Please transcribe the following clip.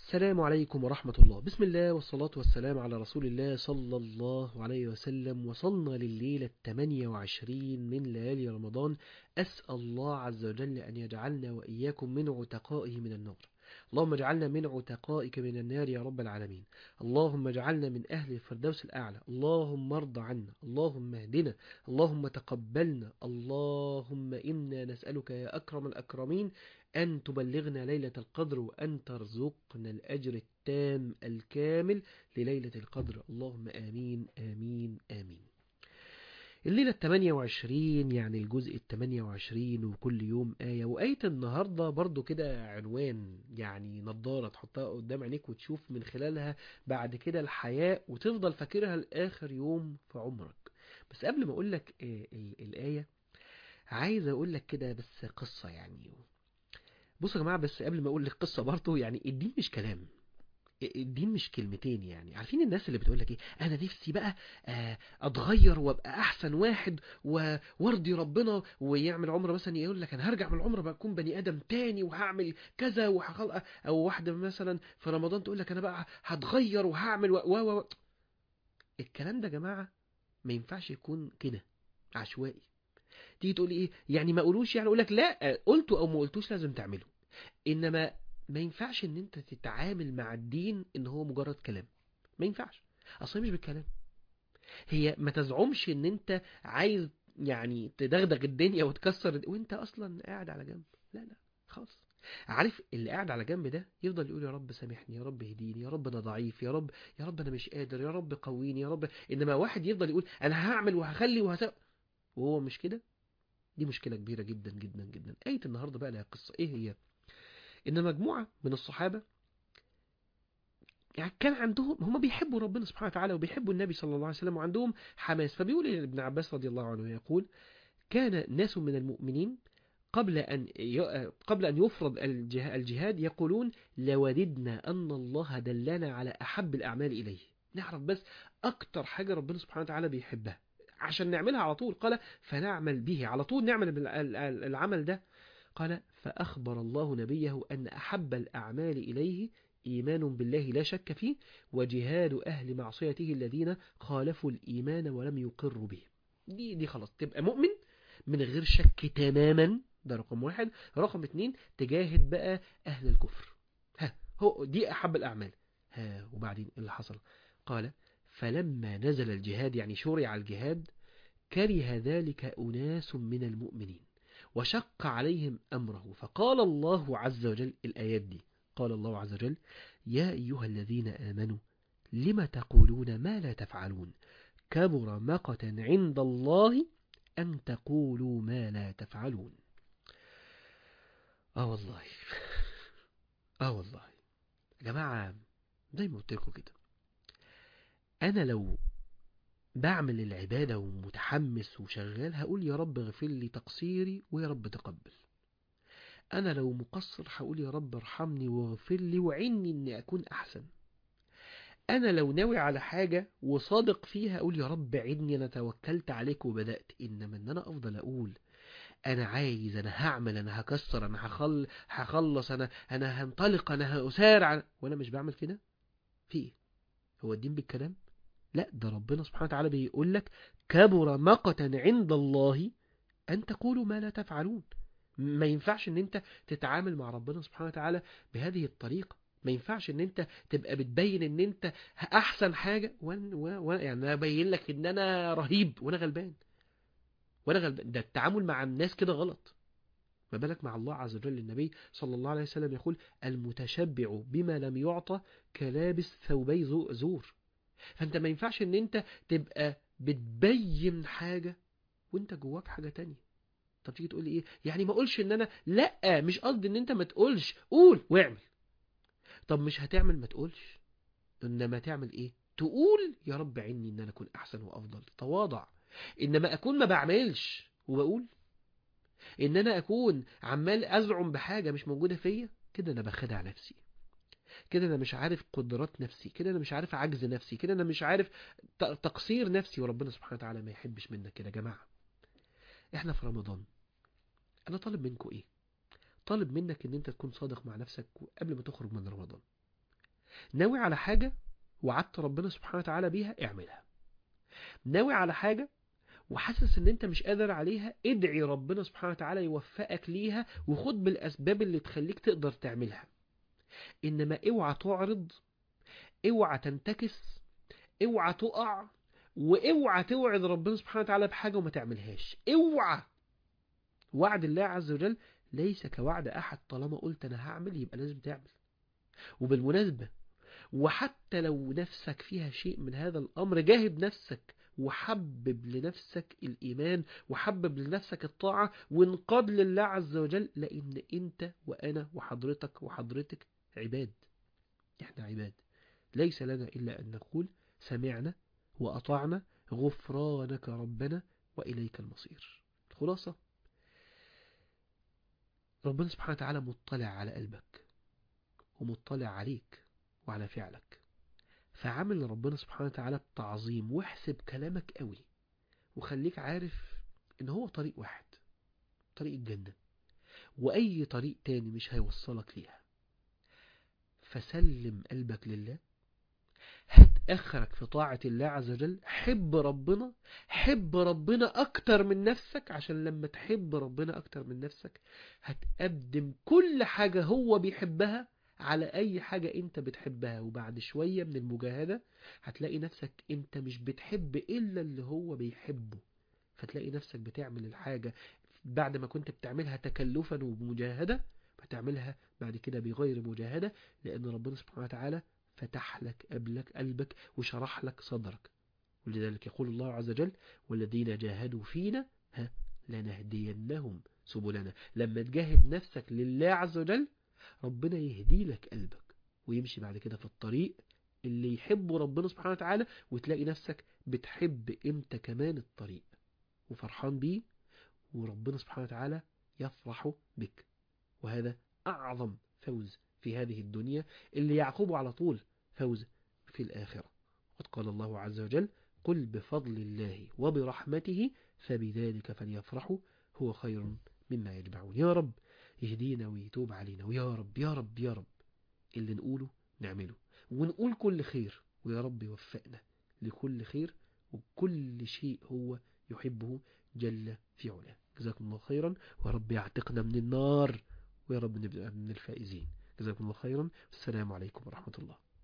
السلام عليكم ورحمة الله بسم الله والصلاة والسلام على رسول الله صلى الله عليه وسلم وصلنا لليلة الثمانية وعشرين من ليالي رمضان أسأل الله عز وجل أن يجعلنا وإياكم من عتقائه من النار اللهم اجعلنا من عتقائك من النار يا رب العالمين اللهم اجعلنا من أهل الفردوس الأعلى اللهم ارض عنا اللهم اهدنا اللهم تقبلنا اللهم إنا نسألك يا أكرم الأكرمين أن تبلغنا ليلة القدر وأن ترزقنا الأجر التام الكامل لليلة القدر اللهم آمين آمين آمين الليلة التمانية وعشرين يعني الجزء التمانية وعشرين وكل يوم آية وآية النهاردة برضو كده عنوان يعني نظارة تحطها قدام عينيك وتشوف من خلالها بعد كده الحياة وتفضل فاكرها لآخر يوم في عمرك بس قبل ما أقولك آه الآية عايز أقولك كده بس قصة يعني بصوا يا جماعة بس قبل ما أقول لك قصة برضو يعني الدين مش كلام الدين مش كلمتين يعني عارفين الناس اللي بتقول لك ايه انا نفسي بقى اتغير وابقى احسن واحد وارضي ربنا ويعمل عمره مثلا يقول لك انا هرجع من العمره بقى اكون بني ادم تاني وهعمل كذا وهخلق او واحده مثلا في رمضان تقول لك انا بقى هتغير وهعمل و و و الكلام ده يا جماعه ما ينفعش يكون كده عشوائي تيجي تقول ايه يعني ما قولوش يعني اقول لك لا قلته او ما قلتوش لازم تعمله انما ما ينفعش ان انت تتعامل مع الدين ان هو مجرد كلام ما ينفعش اصلا مش بالكلام هي ما تزعمش ان انت عايز يعني تدغدغ الدنيا وتكسر وانت اصلا قاعد على جنب لا لا خالص عارف اللي قاعد على جنب ده يفضل يقول يا رب سامحني يا رب اهديني يا رب انا ضعيف يا رب يا رب انا مش قادر يا رب قويني يا رب انما واحد يفضل يقول انا هعمل وهخلي وهسوي وهو مش كده دي مشكلة كبيرة جدا جدا جدا آية النهاردة بقى لها قصة ايه هي ان مجموعة من الصحابة يعني كان عندهم هم بيحبوا ربنا سبحانه وتعالى وبيحبوا النبي صلى الله عليه وسلم وعندهم حماس فبيقول ابن عباس رضي الله عنه يقول كان ناس من المؤمنين قبل أن قبل أن يفرض الجهاد يقولون لوددنا أن الله دلنا على أحب الأعمال إليه نعرف بس أكتر حاجة ربنا سبحانه وتعالى بيحبها عشان نعملها على طول قال فنعمل به على طول نعمل العمل ده قال فأخبر الله نبيه أن أحب الأعمال إليه إيمان بالله لا شك فيه وجهاد أهل معصيته الذين خالفوا الإيمان ولم يقروا به دي, دي خلاص تبقى مؤمن من غير شك تماما ده رقم واحد رقم اتنين تجاهد بقى أهل الكفر ها هو دي أحب الأعمال ها وبعدين اللي حصل قال فلما نزل الجهاد يعني شرع الجهاد كره ذلك أناس من المؤمنين وشق عليهم أمره فقال الله عز وجل الآيات دي قال الله عز وجل يا أيها الذين آمنوا لم تقولون ما لا تفعلون كبر مقتا عند الله أن تقولوا ما لا تفعلون آه والله آه والله يا جماعة زي ما قلت لكم كده أنا لو بعمل العبادة ومتحمس وشغال هقول يا رب اغفر لي تقصيري ويا رب تقبل أنا لو مقصر هقول يا رب ارحمني واغفر لي وعني إني أكون أحسن أنا لو ناوي على حاجة وصادق فيها أقول يا رب عدني أنا توكلت عليك وبدأت إنما إن أنا أفضل أقول أنا عايز أنا هعمل أنا هكسر أنا هخل هخلص أنا أنا هنطلق أنا هأسارع وأنا مش بعمل كده في إيه هو الدين بالكلام لا ده ربنا سبحانه وتعالى بيقول لك كبر مقتا عند الله أن تقولوا ما لا تفعلون ما ينفعش ان انت تتعامل مع ربنا سبحانه وتعالى بهذه الطريقة ما ينفعش ان انت تبقى بتبين ان انت احسن حاجة وانا و... يعني انا ابين لك ان انا رهيب وانا غلبان وانا غلبان ده التعامل مع الناس كده غلط ما بالك مع الله عز وجل النبي صلى الله عليه وسلم يقول المتشبع بما لم يعطى كلابس ثوبي زور فانت ما ينفعش ان انت تبقى بتبين حاجة وانت جواك حاجة تانية طب تيجي تقول لي ايه يعني ما اقولش ان انا لا مش قصدي ان انت ما تقولش قول واعمل طب مش هتعمل ما تقولش انما تعمل ايه تقول يا رب عني ان انا اكون احسن وافضل تواضع انما اكون ما بعملش وبقول ان انا اكون عمال ازعم بحاجة مش موجودة فيا كده انا بخدع نفسي كده انا مش عارف قدرات نفسي كده انا مش عارف عجز نفسي كده انا مش عارف تقصير نفسي وربنا سبحانه وتعالى ما يحبش منك كده يا جماعة احنا في رمضان انا طالب منكم ايه طالب منك ان انت تكون صادق مع نفسك قبل ما تخرج من رمضان ناوي على حاجة وعدت ربنا سبحانه وتعالى بيها اعملها ناوي على حاجة وحاسس ان انت مش قادر عليها ادعي ربنا سبحانه وتعالى يوفقك ليها وخد بالاسباب اللي تخليك تقدر تعملها انما اوعى تعرض اوعى تنتكس اوعى تقع واوعى توعد ربنا سبحانه وتعالى بحاجة وما تعملهاش اوعى وعد الله عز وجل ليس كوعد احد طالما قلت انا هعمل يبقى لازم تعمل وبالمناسبة وحتى لو نفسك فيها شيء من هذا الامر جاهد نفسك وحبب لنفسك الإيمان وحبب لنفسك الطاعة وانقاد لله عز وجل لأن أنت وأنا وحضرتك وحضرتك عباد إحنا عباد ليس لنا إلا أن نقول سمعنا وأطعنا غفرانك ربنا وإليك المصير الخلاصة ربنا سبحانه وتعالى مطلع على قلبك ومطلع عليك وعلى فعلك فعامل ربنا سبحانه وتعالى بتعظيم واحسب كلامك قوي وخليك عارف ان هو طريق واحد طريق الجنة واي طريق تاني مش هيوصلك ليها فسلم قلبك لله هات اخرك في طاعة الله عز وجل حب ربنا حب ربنا اكتر من نفسك عشان لما تحب ربنا اكتر من نفسك هتقدم كل حاجة هو بيحبها على اي حاجة انت بتحبها وبعد شوية من المجاهدة هتلاقي نفسك انت مش بتحب الا اللي هو بيحبه فتلاقي نفسك بتعمل الحاجة بعد ما كنت بتعملها تكلفا وبمجاهدة هتعملها بعد كده بغير مجاهدة لان ربنا سبحانه وتعالى فتح لك قبلك قلبك وشرح لك صدرك ولذلك يقول الله عز وجل والذين جاهدوا فينا ها لنهدينهم سبلنا لما تجاهد نفسك لله عز وجل ربنا يهدي لك قلبك ويمشي بعد كده في الطريق اللي يحبه ربنا سبحانه وتعالى وتلاقي نفسك بتحب انت كمان الطريق وفرحان بيه وربنا سبحانه وتعالى يفرح بك وهذا أعظم فوز في هذه الدنيا اللي يعقبه على طول فوز في الآخرة وقد قال الله عز وجل قل بفضل الله وبرحمته فبذلك فليفرحوا هو خير مما يجمعون يا رب يهدينا ويتوب علينا ويا رب يا رب يا رب اللي نقوله نعمله ونقول كل خير ويا رب يوفقنا لكل خير وكل شيء هو يحبه جل في علاه جزاكم الله خيرا ويا رب يعتقنا من النار ويا رب نبقى من الفائزين جزاكم الله خيرا والسلام عليكم ورحمة الله